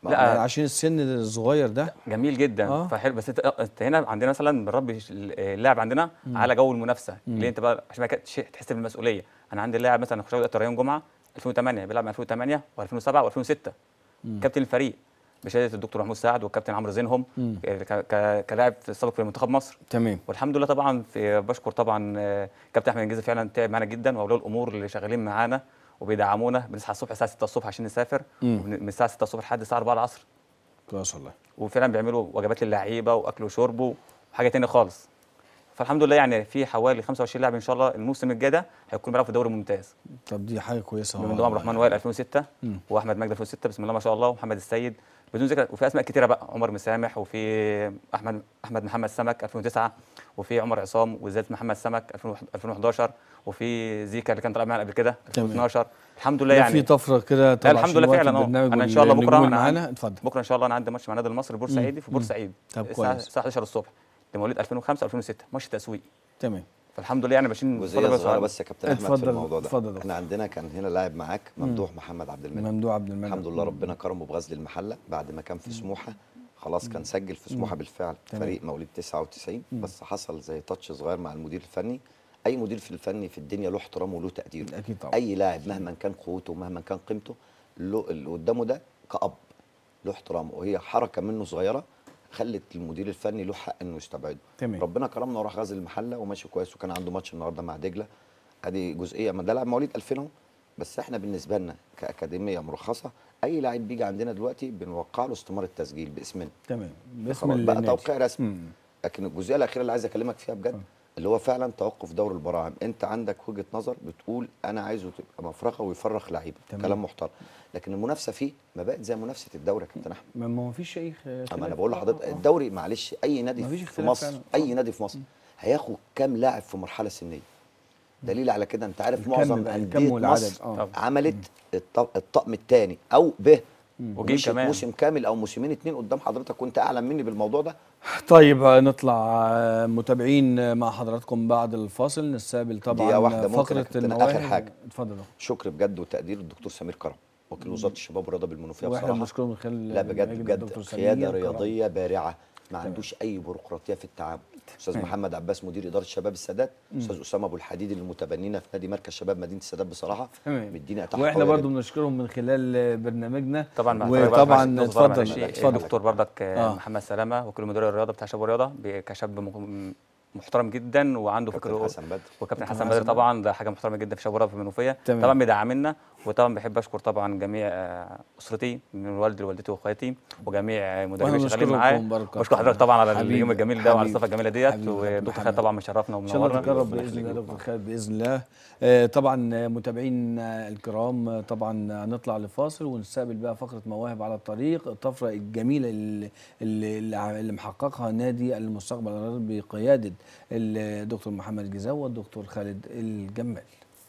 ما لا. يعني عشان السن الصغير ده جميل جدا آه. آه. فحلو بس انت انت هنا عندنا مثلا بنربي ش- اللاعب عندنا على جو المنافسه اللي انت بقى عشان كده شيء تحس بالمسؤوليه انا عندي لاعب مثلا خشاوي ريان جمعه 2008 بيلعب من 2008 و2007 و2006 كابتن الفريق بشهاده الدكتور محمود سعد والكابتن عمرو زينهم ك- ك- كلاعب في السابق في منتخب مصر تمام والحمد لله طبعا في بشكر طبعا آه، كابتن احمد انجازي فعلا تعب معانا جدا واولياء الامور اللي شغالين معانا وبيدعمونا بنصحى الصبح الساعه 6 الصبح عشان نسافر وبن- من الساعه 6 الصبح لحد الساعه 4 العصر كويس والله وفعلا بيعملوا وجبات للعيبه واكل وشرب وحاجه تاني خالص فالحمد لله يعني في حوالي 25 لاعب ان شاء الله الموسم الجاي ده هيكونوا بيلعبوا في الدوري الممتاز طب دي حاجه كويسه من ضمن عبد الرحمن وائل 2006 مم. واحمد مجدي 2006 بسم الله ما شاء الله ومحمد السيد بدون ذكر وفي اسماء كتيره بقى عمر مسامح وفي احمد احمد محمد سمك 2009 وفي عمر عصام وزياد محمد سمك 2011 وفي زيكا اللي كان طالع معانا قبل كده تمام. 2012 الحمد لله يعني في يعني طفره كده طبعا الحمد لله فعلا اه انا ان شاء الله بكره انا انا معانا عندي- اتفضل بكره ان شاء الله انا عندي ماتش مع النادي المصري بورسعيدي في بورسعيد طب الساعه كويس. الساعه 11 الصبح لمواليد 2005 2006 ماتش تسويق تمام فالحمد لله يعني ماشيين جزئيه بفضل صغيره الله بس يا كابتن احمد في اتفضل، الموضوع ده اتفضل. احنا عندنا كان هنا لاعب معاك ممدوح محمد عبد المنعم ممدوح عبد المنعم الحمد لله ربنا كرمه بغزل المحله بعد ما كان في سموحه خلاص كان سجل في سموحه بالفعل تمام. فريق مواليد 99 بس حصل زي تاتش صغير مع المدير الفني اي مدير في الفني في الدنيا له احترامه وله تقديره اكيد طبعا اي لاعب مهما كان قوته ومهما كان قيمته له اللي قدامه ده كأب له احترامه وهي حركه منه صغيره خلت المدير الفني له حق انه يستبعده تمام. ربنا كرمنا وراح غزل المحله وماشي كويس وكان عنده ماتش النهارده مع دجله ادي جزئيه ما ده لاعب مواليد 2000 اهو بس احنا بالنسبه لنا كاكاديميه مرخصه اي لاعب بيجي عندنا دلوقتي بنوقع له استماره تسجيل باسمنا تمام باسم خلاص بقى النادي. توقيع رسمي مم. لكن الجزئيه الاخيره اللي عايز اكلمك فيها بجد اللي هو فعلا توقف دور البراعم انت عندك وجهه نظر بتقول انا عايزه تبقى مفرغه ويفرخ لعيبه تمام. كلام محترم لكن المنافسه فيه ما بقت زي منافسه الدوري يا كابتن احمد ما ما فيش اي خ- اما خلاف. انا بقول آه، لحضرتك آه. الدوري معلش اي نادي مفيش في اختلاف مصر فعلا. اي نادي في مصر هياخد كام لاعب في مرحله سنيه دليل على كده انت عارف الكم معظم بقى، الكم انديه والعدد، مصر آه. طب. عملت الط- الطقم الثاني او ب وجيل مشيت كمان. موسم كامل او موسمين اتنين قدام حضرتك وانت اعلم مني بالموضوع ده طيب آه، نطلع آه، متابعين آه، مع حضراتكم بعد الفاصل نستقبل طبعا دقيقة واحدة ممكن يا فقره كابتن، المواهب آخر حاجة. اتفضل شكر بجد وتقدير الدكتور سمير كرم وكيل وزاره الشباب والرياضه بالمنوفيه واحنا بصراحه بنشكره من خلال لا بجد برنامج بجد الدكتور سمير قياده كرم. رياضيه بارعه ما عندوش اي بيروقراطيه في التعامل استاذ محمد عباس مدير اداره شباب السادات استاذ اسامه ابو الحديد المتبنينا في نادي مركز شباب مدينه السادات بصراحه تمام. مدينا اتاحه واحنا قوية برضو جدا. بنشكرهم من خلال آه، برنامجنا طبعا مع حضرتك بقى وطبعا معلش نقطة صغيرة اتفضل معلش. اتفضل الدكتور بردك آه. آه. محمد سلامه وكيل مدير الرياضه بتاع شباب الرياضه بي- كشاب م- محترم جدا وعنده كابتن فكر حسن بدر. وكابتن كابتن حسن حسن بدر طبعا ده حاجه محترمه جدا في شباب الرياضه في المنوفيه تمام. طبعا بيدعمنا وطبعا بحب اشكر طبعا جميع آه، اسرتي من والدي ووالدتي واخواتي وجميع آه، مدربين وإحنا شغالين بنشكركم معايا بركة. بشكر حضرتك طبعا على حبيبي، اليوم الجميل ده وعلى حبيبي. الصفه الجميله ديت حبيبي يا ودكتور كابتن خالد طبعا مشرفنا ان شاء الله ومنورنا تجرب باذن الله يا دكتور خالد باذن الله آه، طبعا آه، متابعين آه، الكرام آه، طبعا هنطلع لفاصل ونستقبل بقى فقره مواهب على الطريق الطفره الجميله اللي اللي, اللي ع- اللي محققها نادي المستقبل الرياضي بقياده الدكتور محمد جزاوي والدكتور خالد الجمال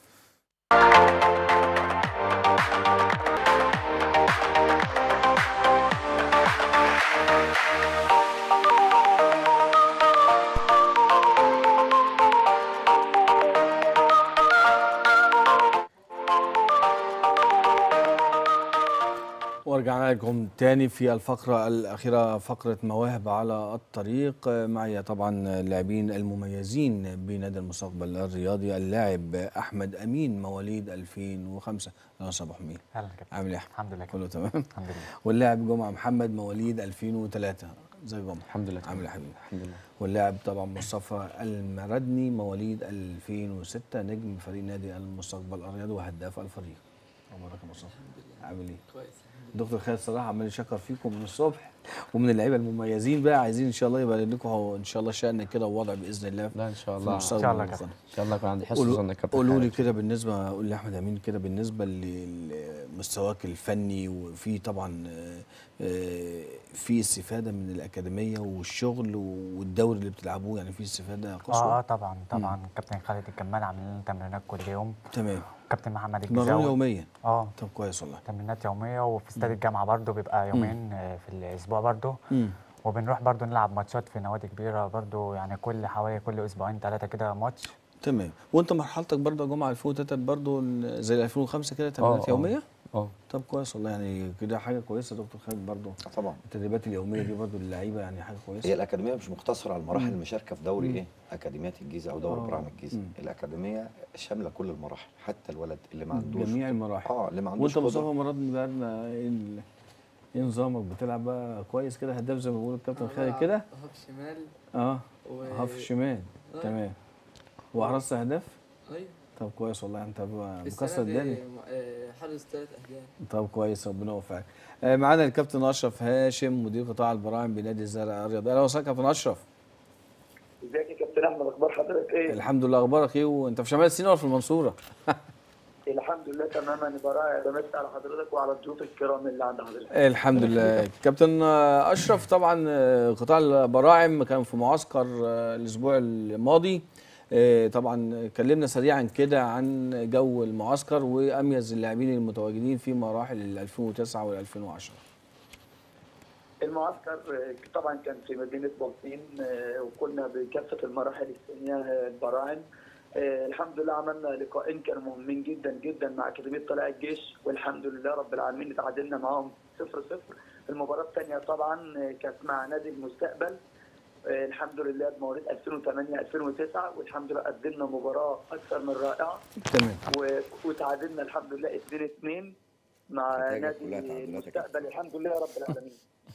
ورجعنا لكم تاني في الفقرة الأخيرة فقرة مواهب على الطريق معي طبعا اللاعبين المميزين بنادي المستقبل الرياضي اللاعب أحمد أمين مواليد 2005 أهلا وسهلا أبو حميد اهلا كابتن عامل إيه؟ الحمد لله كله تمام الحمد لله واللاعب جمعة محمد مواليد 2003 زي جمعة الحمد لله عامل إيه يا حبيبي الحمد لله واللاعب طبعا مصطفى المردني مواليد 2006 نجم فريق نادي المستقبل الرياضي وهداف الفريق أخبارك يا مصطفى عامل ايه؟ كويس دكتور خالد صراحه عمال يشكر فيكم من الصبح ومن اللعيبه المميزين بقى عايزين ان شاء الله يبقى لكم هو ان شاء الله شأن كده ووضع باذن الله لا ان شاء في الله ان المستقبل شاء الله القادم. شاء الله يكون عندي حسن قولوا ظن كابتن قولوا لي خالد. كده بالنسبه قول لي احمد امين كده بالنسبه لمستواك الفني وفي طبعا آه، آه، في استفاده من الاكاديميه والشغل والدوري اللي بتلعبوه يعني في استفاده اه اه قصوى طبعا طبعا كابتن خالد الجمال عاملين لنا تمرينات كل يوم تمام كابتن محمد تمرين الجزاوي يوميا اه طب كويس والله تمرينات يوميه وفي استاد الجامعه برضو بيبقى يومين آه، في الاسبوع برضو مم. وبنروح برضو نلعب ماتشات في نوادي كبيره برضو يعني كل حوالي كل اسبوعين ثلاثه كده ماتش تمام وانت مرحلتك برضه يا جمعه 2003 برضه زي 2005 كده تمرينات آه. يوميه اه طب كويس والله يعني كده حاجه كويسه يا دكتور خالد برضه طبعا التدريبات اليوميه دي برضه للعيبه يعني حاجه كويسه هي الاكاديميه مش مقتصره على المراحل المشاركه في دوري ايه اكاديميات الجيزه او دوري آه. براعم الجيزه مم. الاكاديميه شامله كل المراحل حتى الولد اللي ما عندوش جميع المراحل اه اللي ما عندوش وانت مصطفى قدرة. مراد بقى لنا ايه ال- ايه نظامك بتلعب بقى كويس كده هداف زي ما بيقول الكابتن خالد كده هاف شمال اه و... هاف شمال آه. تمام وحرصت اهداف ايوه طب كويس والله انت بقى السنة مكسر دي الدنيا آه، حارس ثلاث اهداف طب كويس ربنا يوفقك آه، معانا الكابتن اشرف هاشم مدير قطاع البراعم بنادي الزرقاء الرياضي اهلا وسهلا كابتن اشرف ازيك يا كابتن احمد اخبار حضرتك ايه؟ الحمد لله اخبارك ايه وانت في شمال سيناء ولا في المنصوره الحمد لله تماما براعي بمسي على حضرتك وعلى الضيوف الكرام اللي عند حضرتك الحمد لله كابتن آه، اشرف طبعا آه، قطاع البراعم كان في معسكر آه، الاسبوع الماضي آه، طبعا كلمنا سريعا كده عن جو المعسكر واميز اللاعبين المتواجدين في مراحل ال 2009 وال 2010 المعسكر آه، طبعا كان في مدينه بلطيم آه، وكنا بكافه المراحل السنيه آه، البراعم آه، الحمد لله عملنا لقاءين كانوا مهمين جدا جدا مع اكاديميه طلائع الجيش والحمد لله رب العالمين تعادلنا معاهم 0 0 المباراه الثانيه طبعا آه، كانت مع نادي المستقبل آه، الحمد لله بمواليد 2008 2009 والحمد لله قدمنا مباراه اكثر من رائعه تمام و- وتعادلنا الحمد لله 2 2 مع نتائجك نادي كلها تعادلات يا المستقبل الحمد لله رب العالمين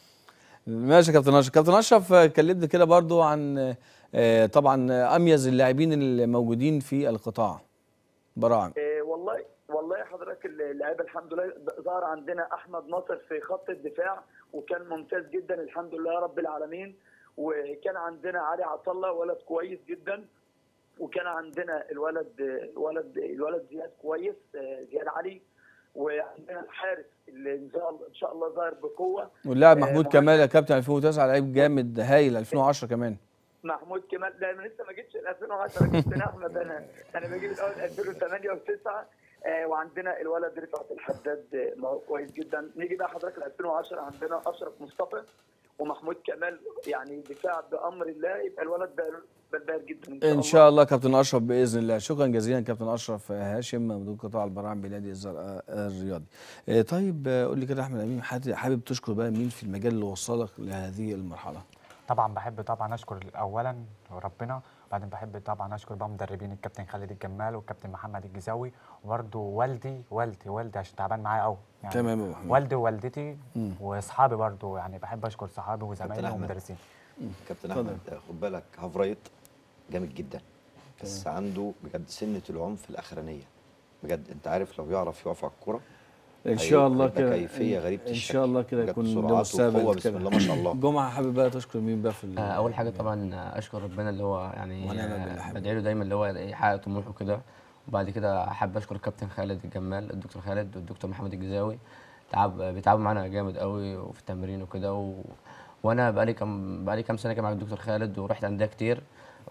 ماشي يا كابتن اشرف كابتن اشرف آه، كلمنا كده برضو عن آه، طبعا آه، اميز اللاعبين الموجودين في القطاع براعم إيه والله والله حضرتك اللعيبه الحمد لله ظهر عندنا احمد ناصر في خط الدفاع وكان ممتاز جدا الحمد لله رب العالمين وكان عندنا علي عطله ولد كويس جدا وكان عندنا الولد الولد الولد زياد كويس آه، زياد علي وعندنا الحارس اللي ان شاء الله ان شاء الله ظاهر بقوه واللاعب آه، محمود مهند. كمال يا كابتن 2009 لعيب جامد هايل 2010 كمان محمود كمال لا انا لسه ما جيتش ال 2010 كابتن احمد انا انا بجيب الاول 2008 و9 آه وعندنا الولد رفعت الحداد آه، ما هو كويس جدا نيجي بقى حضرتك ل 2010 عندنا اشرف مصطفى ومحمود كمال يعني دفاع بامر الله يبقى الولد بقى بقى جدا ان شاء الله كابتن اشرف باذن الله شكرا جزيلا كابتن اشرف هاشم مدير قطاع البراعم بنادي الزرقاء الرياضي آه، طيب آه، قول لي كده يا احمد امين حد- حابب تشكر بقى مين في المجال اللي وصلك لهذه المرحله طبعا بحب طبعا اشكر اولا ربنا وبعدين بحب طبعا اشكر بقى مدربين الكابتن خالد الجمال والكابتن محمد الجزاوي وبرده والدي والدي والدي عشان تعبان معايا قوي يعني تمام يا أبو محمد. والدي ووالدتي مم. واصحابي برده يعني بحب اشكر صحابي وزمايلي أحمد. ومدرسين كابتن اتفضل. احمد خد بالك هافرايت جامد جدا بس عنده بجد سنه العنف الاخرانيه بجد انت عارف لو يعرف يقف على الكوره ان شاء الله هيبقى كده كيفية غريبة ان الشكل. شاء الله كده بجد يكون ده سرعات وقوة، مستقبل بسم كده الله ما شاء الله. جمعه حابب بقى تشكر مين بقى في ال- آه، اول حاجه طبعا اشكر ربنا اللي هو يعني ونعم بالله آه، حبيبي. بدعي له دايما اللي هو يحقق طموحه كده وبعد كده احب اشكر الكابتن خالد الجمال الدكتور خالد والدكتور محمد الجزاوي تعب بيتعبوا معانا جامد قوي وفي التمرين وكده و... وانا بقالي كام بقالي كام سنه كده مع الدكتور خالد ورحت انديه كتير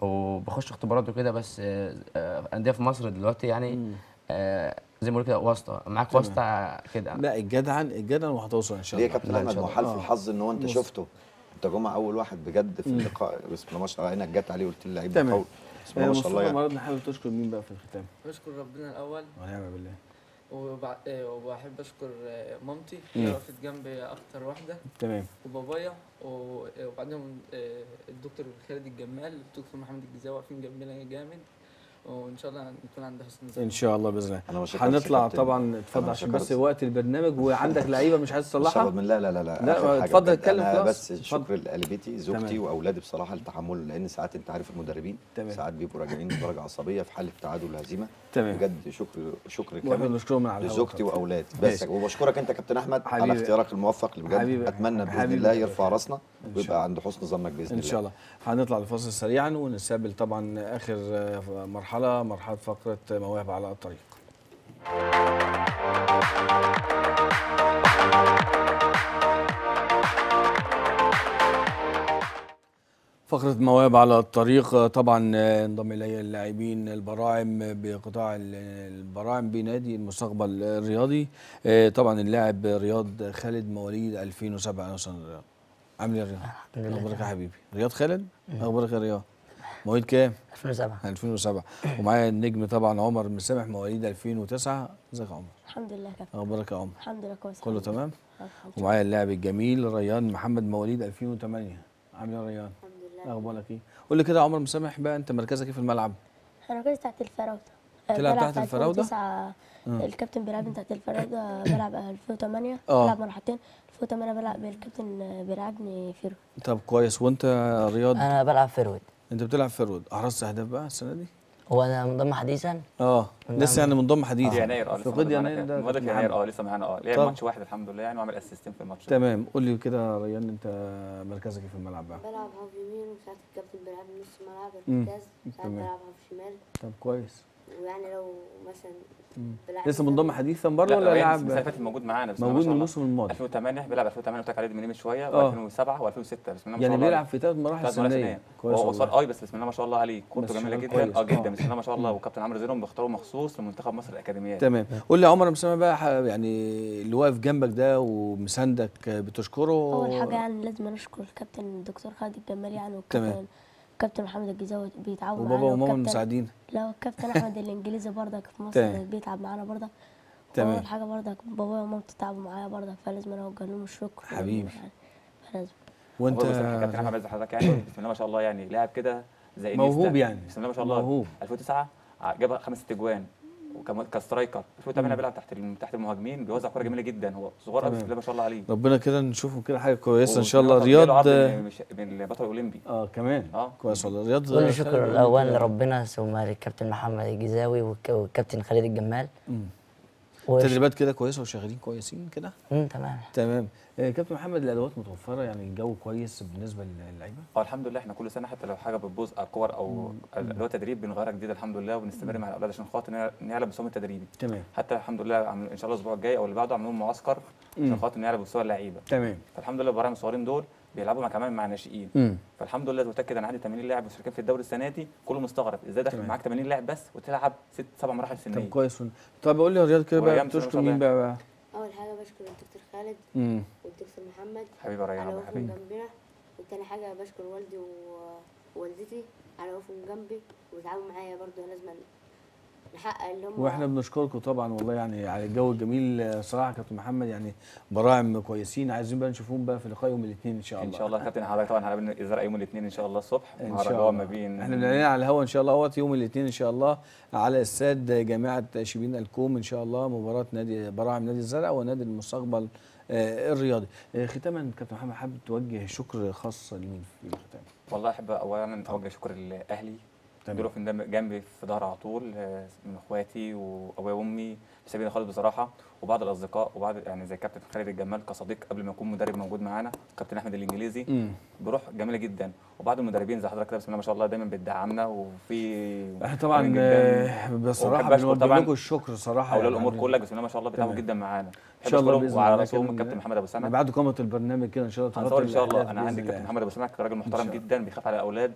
وبخش اختبارات وكده بس آه، آه، انديه في مصر دلوقتي يعني آه، زي ما بقول كده واسطه معاك تمام. واسطه كده لا الجدعن الجدعن وهتوصل ان شاء ليه الله يا كابتن لا، إن احمد شاء ما الله. حلف آه. الحظ ان هو انت بص. شفته انت جمعه اول واحد بجد في مم. اللقاء بسم الله ما شاء الله عينك جت عليه وقلت لي اللعيب ده تمام قوي بسم الله آه، ما شاء الله مصطفى يعني مرضنا حابب تشكر مين بقى في الختام بشكر ربنا الاول ونعم بالله وبع... آه، وبحب اشكر آه، مامتي مم. هي وقفت جنبي اكتر واحده تمام وبابايا و- آه، وبعدين آه، الدكتور خالد الجمال الدكتور محمد الجزاوي واقفين جنبنا جامد وان شاء الله نكون عند حسن ظن ان شاء الله باذن الله انا ما شكرتش هنطلع كابتن. طبعا اتفضل أنا عشان شكرت. بس وقت البرنامج وعندك لعيبه مش عايز مش هاخد تصلحها من لا لا لا لا, لا، آخر حاجة اتفضل بجد. اتكلم أنا خلاص. بس اتفضل. شكر لقلبتي زوجتي تمام. واولادي بصراحه التحمل لان ساعات انت عارف المدربين تمام. ساعات بيبقوا راجعين بدرجه عصبيه في حاله تعادل وهزيمه تمام. بجد شكر شكر واحنا كامل بنشكرهم من على الهواء لزوجتي طبعاً. واولادي ماشي. بس وبشكرك انت كابتن احمد على حبيبي. اختيارك الموفق اللي بجد حبيبي. اتمنى باذن حبيبي. الله يرفع راسنا إن شاء ويبقى عند حسن ظنك باذن ان الله شاء الله هنطلع لفاصل سريعا ونستقبل طبعا اخر آه، مرحله مرحله فقره مواهب على الطريق فقرة مواهب على الطريق آه، طبعا آه، انضم الي اللاعبين البراعم بقطاع ال- البراعم بنادي المستقبل الرياضي آه، طبعا اللاعب رياض خالد مواليد 2007 اهلا وسهلا رياض عامل ايه يا رياض؟ اخبارك يا حبيبي؟ رياض خالد؟ اخبارك يا رياض؟ مواليد كام 2007 2007 ومعايا النجم طبعا عمر مسامح مواليد 2009 ازيك يا عمر الحمد لله كابتن اخبارك يا عمر الحمد لله كويس كله الحمد تمام لله. الحمد لله. ومعايا اللاعب الجميل ريان محمد مواليد 2008 عامل ايه يا ريان الحمد لله اخبارك ايه قول لي كده يا عمر مسامح بقى انت مركزك ايه في الملعب انا كنت تحت الفراوده آه، تلعب بلعب تحت في الفراودة؟ 2009 مم. الكابتن بيلعبني تحت الفراوده بلعب 2008 آه. بلعب مرحلتين 2008 بلعب الكابتن بيلعبني فيرو طب كويس وانت يا رياض انا بلعب فيرود انت بتلعب فرود احرزت اهداف بقى السنه دي هو انا منضم حديثا اه لسه يعني منضم حديث في يناير اه في لسه قيد معانا يناير كده. ده مضى في كابتن يناير محمد. اه لسه معانا اه لعب طب. ماتش واحد الحمد لله يعني وعمل اسيستين في الماتش ده. تمام قول لي كده يا ريان انت مركزك ايه في الملعب بقى بلعب هاف يمين وساعات الكابتن بيلعبني نص ملعب مم. ارتكاز ساعات تمام. بلعب هاف شمال طب كويس ويعني لو مثلا مم. بلعب لسه منضم حديثا برضه لا ولا ولا لاعب السنه اللي فاتت موجود معانا بسم الله موجود ما من شاء الله. الموسم الماضي 2008 بيلعب 2008 قلت لك عليه من من شويه آه. و2007 و2006 بسم الله ما شاء يعني الله بيلعب في ثلاث مراحل ثلاث مراحل سنيه سنيه كويس هو قصير والله. قوي بس بسم الله ما شاء الله عليه كورته بس جميله شغال جدا كويس. اه آه. جدا بسم الله ما شاء الله وكابتن عمرو زينهم بيختاروه مخصوص لمنتخب مصر الاكاديميات تمام قول لي يا عمر مسامح بقى ح- يعني اللي واقف جنبك ده ومساندك بتشكره اول حاجه يعني لازم نشكر الكابتن الدكتور خالد الجمال يعني تمام. والكابتن الكابتن محمد الجزاوي بيتعاونوا وبابا معانا وماما والكابتن- المساعدين لا والكابتن احمد الانجليزي برضك في مصر تمام. بيتعب معانا برضك تمام. اول حاجه برضك بابايا ومامتي تعبوا معايا برضك فلازم انا اوجه لهم الشكر حبيبي. يعني فلازم وانت هو بس كابتن احمد عايز حضرتك يعني بسم الله ما شاء الله يعني لاعب كده زي موهوب إنيستا. يعني. بسم الله ما شاء الله موهوب. 2009 جاب خمس ست اجوان وكمان كسترايكر 2008 بيلعب تحت الم- تحت المهاجمين بيوزع كوره جميله جدا هو صغير قوي تمام. بسم الله ما شاء الله عليه ربنا كده نشوفه كده حاجه كويسه ان شاء وبسم الله ما شاء الله رياض جاله عرض من مش- من البطل الاولمبي اه كمان اه كويس والله رياض كل خالد الشكر بيقول لي الاول كده. لربنا ثم للكابتن محمد الجزاوي والك- والكابتن خالد الجمال مم. وش- تدريبات كده كويسه وشغالين كويسين كده مم، تمام تمام آه، كابتن محمد الادوات متوفره يعني الجو كويس بالنسبه للعيبه اه الحمد لله احنا كل سنه حتى لو حاجه بتبوظ او كور او اللي هو تدريب بنغيرها جديد الحمد لله وبنستمر مع الاولاد عشان خاطر نع- نعلى بالمستوى التدريبي تمام حتى الحمد لله عامل- ان شاء الله الاسبوع الجاي او اللي بعده عاملين معسكر عشان مم. خاطر نعلى بمستوى اللعيبه تمام فالحمد لله البراعم الصغيرين دول بيلعبوا مع كمان مع الناشئين مم. فالحمد لله متاكد انا عندي 80 لاعب مشاركين في الدوري السنه دي كله مستغرب ازاي داخل تمام. معاك 80 لاعب بس وتلعب ست سبع مراحل طب سنيه كويس والله. طب قول لي يا رياض كده بقى وأيام سنة بتشكر ما شاء مين بقى, بقى؟ اول حاجه بشكر الدكتور خالد مم. والدكتور محمد حبيبي يا ريان على ربنا وقوفهم يحفظك جنبنا وتاني حاجه بشكر والدي ووالدتي على وقوفهم جنبي وتعاونوا معايا برضه لازم نحقق اللي هم واحنا بنشكركم طبعا والله يعني على الجو الجميل آه، صراحه كابتن محمد يعني براعم كويسين عايزين بقى نشوفهم بقى في لقاء يوم الاثنين ان شاء الله ان شاء الله كابتن حضرتك طبعا هنقابل الزرق يوم الاثنين ان شاء الله الصبح ان مع شاء رجاء الله ما بين احنا بنعلن على الهواء ان شاء الله اهوت يوم الاثنين ان شاء الله على استاد جامعه شبين الكوم ان شاء الله مباراه نادي براعم نادي الزرع ونادي المستقبل آه، الرياضي آه، ختاما كابتن محمد حابب توجه شكر خاص لمين في الختام والله احب اولا اوجه شكر لاهلي تمام. دول في جنب- جنبي في ظهر على طول آه، من اخواتي وابويا وامي سابيني خالص بصراحه وبعض الاصدقاء وبعض يعني زي كابتن خالد الجمال كصديق قبل ما يكون مدرب موجود معانا كابتن احمد الانجليزي مم. بروح جميله جدا وبعض المدربين زي حضرتك كده بسم الله ما شاء الله دايما بتدعمنا وفي احنا طبعا جميل آه، جداً. بصراحه وبحب أشكر بنوجه طبعاً لكم الشكر صراحه اولياء يعني الامور عن- كلك بسم الله ما شاء الله بيتعبوا تمام. جدا معانا ان شاء الله بشكرهم باذن وعلى الله راسهم كده الكابتن محمد ابو سنه بعد قامه البرنامج كده ان شاء الله هنصور ان شاء الله الأهداف انا عندي بإذن كابتن الله. محمد ابو سنه راجل إن محترم شاء جدا بيخاف على الاولاد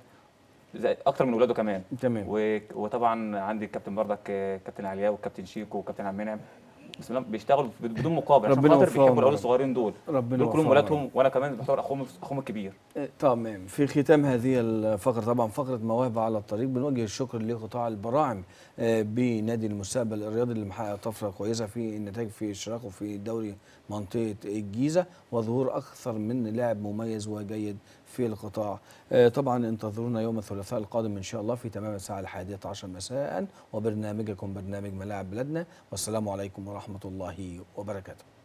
زي اكتر من اولاده كمان تمام و- وطبعا عندي الكابتن بردك آه، كابتن علياء والكابتن شيكو والكابتن عبد المنعم بسم الله بيشتغلوا بدون مقابل عشان ربنا خاطر يوفقهم بيحبوا يا الاولاد رب. الصغيرين دول ربنا دول كلهم يوفقهم يا ولادهم وانا كمان بعتبر اخوهم اخوهم الكبير آه، تمام في ختام هذه الفقرة طبعا فقرة مواهب على الطريق بنوجه الشكر لقطاع البراعم آه، بنادي المستقبل الرياضي اللي محقق طفرة كويسة في النتائج في اشتراكه في دوري منطقة الجيزة وظهور أكثر من لاعب مميز وجيد في القطاع آه، طبعا انتظرونا يوم الثلاثاء القادم إن شاء الله في تمام الساعة الحادية عشر مساء وبرنامجكم برنامج ملاعب بلادنا والسلام عليكم ورحمة الله وبركاته